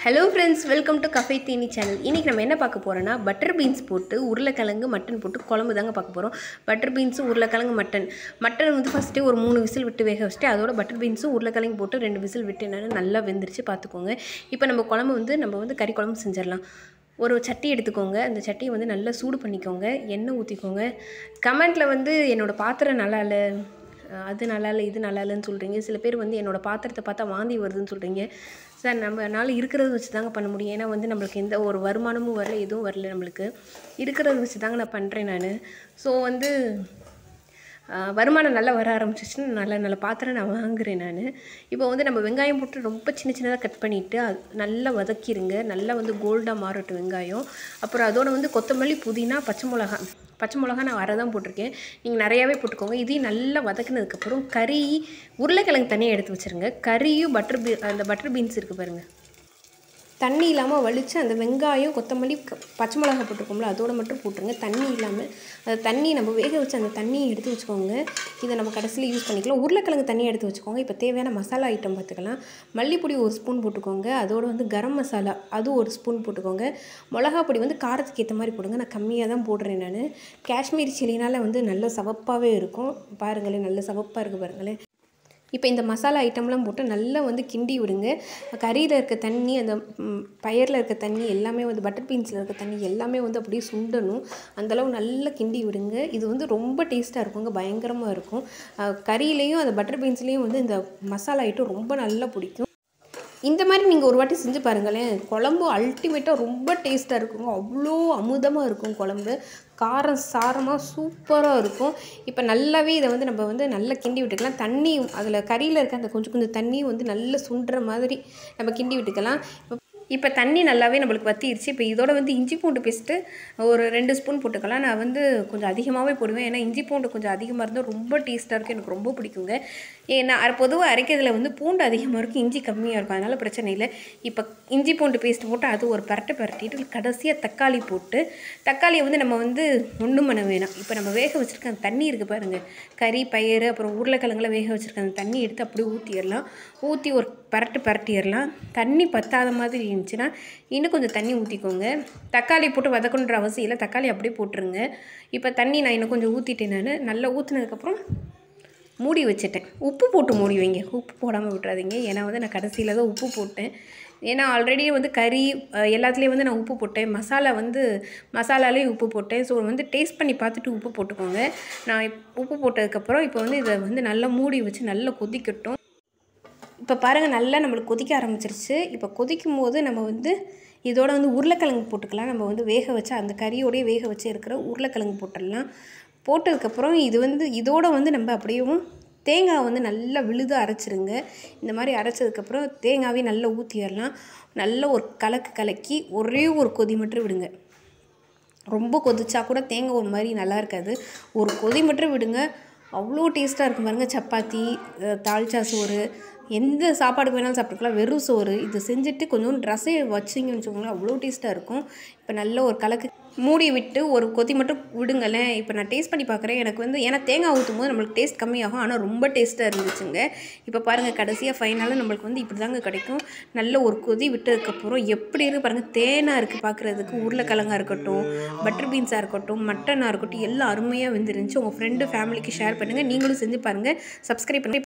hello friends welcome to cafe Theeni channel இன்றைக்கி நம்ம என்ன பார்க்க போகிறோன்னா பட்டர் பீன்ஸ் போட்டு உருளைக்கிழங்கு மட்டன் போட்டு குழம்பு தாங்க பார்க்க போகிறோம் பட்டர் பீன்ஸும் உருளைக்கிழங்கு மட்டன் மட்டன் வந்து ஃபஸ்ட்டு ஒரு மூணு விசில் விட்டு வேக வச்சுட்டு அதோட பட்டர் பீன்ஸும் உருளைக்கிழங்கு போட்டு ரெண்டு விசில் விட்டு என்னென்னு நல்லா வெந்துருச்சு பார்த்துக்கோங்க இப்போ நம்ம குழம்பு வந்து நம்ம வந்து கறி குழம்பு செஞ்சிடலாம் ஒரு சட்டி எடுத்துக்கோங்க அந்த சட்டியை வந்து நல்லா சூடு பண்ணிக்கோங்க எண்ணெய் ஊற்றிக்கோங்க கமெண்ட்டில் வந்து என்னோடய பாத்திரம் நல்லா இல்லை அஹ் அது நல்லா இல்லை இது நல்லா இல்லைன்னு சொல்கிறீங்க சில பேர் வந்து என்னோடய பாத்திரத்தை பார்த்தா வாந்தி வருதுன்னு சொல்கிறீங்க சார் நம்மனால இருக்கிறத வச்சு தாங்க பண்ண முடியும் ஏன்னா வந்து நம்மளுக்கு எந்த ஒரு வருமானமும் வரல எதுவும் வரல நம்மளுக்கு இருக்கிறத வச்சு தாங்க நான் பண்ணுறேன் நான் ஸோ வந்து ஆஹ் வருமானம் நல்லா வர ஆரம்பிச்சிச்சுன்னா நல்ல நல்ல பாத்திரம் நான் வாங்குறேன் நான் இப்போ வந்து நம்ம வெங்காயம் போட்டு ரொம்ப சின்ன சின்னதாக கட் பண்ணிவிட்டு அது நல்லா வதக்கிடுங்க நல்லா வந்து கோல்டாக மாறட்டும் வெங்காயம் அப்புறம் அதோட வந்து கொத்தமல்லி புதினா பச்சை மிளகா பச்சை மிளகா நான் வர தான் போட்டிருக்கேன் நீங்கள் நிறையாவே போட்டுக்கோங்க இதையும் நல்லா வதக்குனதுக்கப்புறம் கறி உருளைக்கிழங்கு தனியாக எடுத்து வச்சுருங்க கறியும் பட்டர் பீ அந்த பட்டர் பீன்ஸ் இருக்குது பாருங்கள் தண்ணி இல்லாமல் வலித்து அந்த வெங்காயம் கொத்தமல்லி க- பச்சை மிளகா போட்டிருக்கோம்ல அதோட மட்டும் போட்டுருங்க தண்ணி இல்லாமல் அந்த தண்ணி நம்ம வேக வச்சு அந்த தண்ணியை எடுத்து வச்சுக்கோங்க இதை நம்ம கடைசியில் யூஸ் பண்ணிக்கலாம் உருளைக்கிழங்கு தண்ணியை எடுத்து வச்சுக்கோங்க இப்போ தேவையான மசாலா ஐட்டம் பார்த்துக்கலாம் மல்லிப்பொடி ஒரு ஸ்பூன் போட்டுக்கோங்க அதோட வந்து கரம் மசாலா அது ஒரு ஸ்பூன் போட்டுக்கோங்க மிளகா பொடி வந்து காரத்துக்கு ஏற்ற மாதிரி போடுங்க நான் கம்மியாக தான் போடுறேன் நான் காஷ்மீரி சில்லினால வந்து நல்ல சவப்பாகவே இருக்கும் பாருங்களேன் நல்ல சவப்பாக இருக்குது பாருங்களேன் இப்போ இந்த மசாலா ஐட்டம்லாம் போட்டு நல்லா வந்து கிண்டி விடுங்க கறியில் இருக்க தண்ணி அந்த ம், பயரில் இருக்க தண்ணி எல்லாமே வந்து பட்டர் பீன்ஸில் இருக்க தண்ணி எல்லாமே வந்து அப்படியே சுண்டணும் அந்தளவு நல்லா கிண்டி விடுங்க இது வந்து ரொம்ப டேஸ்ட்டாக இருக்குங்க பயங்கரமாக இருக்கும் அஹ், கறியிலையும் அந்த பட்டர் பீன்ஸ்லேயும் வந்து இந்த மசாலா ஐட்டம் ரொம்ப நல்லா பிடிக்கும் இந்த மாதிரி நீங்கள் ஒரு வாட்டி செஞ்சு பாருங்களேன் குழம்பு அல்டிமேட்டாக ரொம்ப டேஸ்ட்டாக இருக்குங்க அவ்வளோ அமுதமாக இருக்கும் குழம்பு காரம் சாரமாக சூப்பராக இருக்கும் இப்போ நல்லாவே இதை வந்து நம்ம வந்து நல்லா கிண்டி விட்டுக்கலாம் தண்ணி அதில் கறியில் இருக்க அந்த கொஞ்சம் கொஞ்சம் தண்ணியும் வந்து நல்லா சுண்டுற மாதிரி நம்ம கிண்டி விட்டுக்கலாம் இப்போ இப்போ தண்ணி நல்லாவே நம்மளுக்கு வத்திருச்சு இப்போ இதோட வந்து இஞ்சி பூண்டு பேஸ்ட்டு ஒரு ரெண்டு ஸ்பூன் போட்டுக்கலாம் நான் வந்து கொஞ்சம் அதிகமாகவே போடுவேன் ஏன்னா இஞ்சி பூண்டு கொஞ்சம் அதிகமாக இருந்தால் ரொம்ப டேஸ்ட்டாக இருக்கும் எனக்கு ரொம்ப பிடிக்குங்க ஏன்னா பொதுவாக அரைக்கிறதுல வந்து பூண்டு அதிகமாக இருக்கும் இஞ்சி கம்மியாக இருக்கும் அதனால் பிரச்சனை இல்லை இப்போ இஞ்சி பூண்டு பேஸ்ட் போட்டு அது ஒரு பரட்டை பரட்டிட்டு கடைசியாக தக்காளி போட்டு தக்காளியை வந்து நம்ம வந்து ஒன்றும் பண்ண வேணாம் இப்போ நம்ம வேக வச்சுருக்க அந்த தண்ணி இருக்குது பாருங்கள் கறி பயிறு அப்புறம் உருளைக்கிழங்குல வேக வச்சுருக்க அந்த தண்ணி எடுத்து அப்படியே ஊற்றிடலாம் ஊற்றி ஒரு பரட்டு பரட்டிடலாம் தண்ணி பத்தாத மாதிரி இருந்துச்சுன்னா இன்னும் கொஞ்சம் தண்ணி ஊற்றிக்கோங்க தக்காளி போட்டு வதக்கணுன்ற அவசியம் இல்லை தக்காளி அப்படியே போட்டுருங்க இப்போ தண்ணி நான் இன்னும் கொஞ்சம் ஊற்றிட்டேன் நான் நல்லா ஊற்றுனதுக்கப்புறம் மூடி வச்சுட்டேன் உப்பு போட்டு மூடி வைங்க உப்பு போடாமல் விட்டுறாதீங்க ஏன்னா வந்து நான் கடைசியில் தான் உப்பு போட்டேன் ஏன்னா ஆல்ரெடி வந்து கறி அஹ், எல்லாத்துலேயும் வந்து நான் உப்பு போட்டேன் மசாலா வந்து மசாலாலேயும் உப்பு போட்டேன் ஸோ வந்து டேஸ்ட் பண்ணி பார்த்துட்டு உப்பு போட்டுக்கோங்க நான் இப்- உப்பு போட்டதுக்கப்புறம் இப்போ வந்து இதை வந்து நல்லா மூடி வச்சு நல்லா கொதிக்கட்டும் இப்போ பாருங்கள் நல்லா நம்மளுக்கு கொதிக்க ஆரம்பிச்சிருச்சு இப்போ கொதிக்கும் போது நம்ம வந்து இதோட வந்து உருளைக்கிழங்கு போட்டுக்கலாம் நம்ம வந்து வேக வச்சு அந்த கறியோடய வேக வச்சு இருக்கிற உருளைக்கிழங்கு போட்டுடலாம் போட்டதுக்கப்புறம் இது வந்து இதோட வந்து நம்ம அப்படியும் தேங்காய் வந்து நல்லா விழுது அரைச்சிருங்க இந்த மாதிரி அரைச்சதுக்கப்புறம் தேங்காவையும் நல்லா ஊற்றிடலாம் நல்ல ஒரு கலக்கு கலக்கி ஒரே ஒரு கொதி மட்டும் விடுங்க ரொம்ப கொதிச்சா கூட தேங்காய் ஒரு மாதிரி நல்லா இருக்காது ஒரு கொதி மட்டும் விடுங்க அவ்வளோ டேஸ்ட்டாக இருக்கும் பாருங்க சப்பாத்தி அஹ், தால்ச்சா சோறு எந்த சாப்பாடுக்கு வேணாலும் சாப்பிட்டுக்கலாம் வெறும் சோறு இது செஞ்சுட்டு கொஞ்சம் ரசை வச்சிங்கன்னு வச்சுக்கோங்களேன் அவ்வளோ டேஸ்ட்டாக இருக்கும் இப்போ நல்ல ஒரு கலக்கு மூடி விட்டு ஒரு கொதி மட்டும் விடுங்களேன் இப்போ நான் டேஸ்ட் பண்ணி பார்க்குறேன் எனக்கு வந்து ஏன்னா தேங்காய் ஊற்றும் போது நம்மளுக்கு டேஸ்ட் கம்மியாகும் ஆனால் ரொம்ப டேஸ்ட்டாக இருந்துச்சுங்க இப்போ பாருங்கள் கடைசியாக ஃபைனலாக நம்மளுக்கு வந்து இப்படி தாங்க கிடைக்கும் நல்ல ஒரு கொதி விட்டதுக்கப்புறம் எப்படி இருக்கு பாருங்கள் தேனாக இருக்குது பார்க்குறதுக்கு உருளைக்கிழங்கா இருக்கட்டும் பட்டர் பீன்ஸாக இருக்கட்டும் மட்டனாக இருக்கட்டும் எல்லாம் அருமையாக வெந்துருந்துச்சு உங்கள் ஃப்ரெண்டு ஃபேமிலிக்கு ஷேர் பண்ணுங்கள் நீங்களும் செஞ்சு பாருங்கள் சப்ஸ்கிரைப் பண்ணி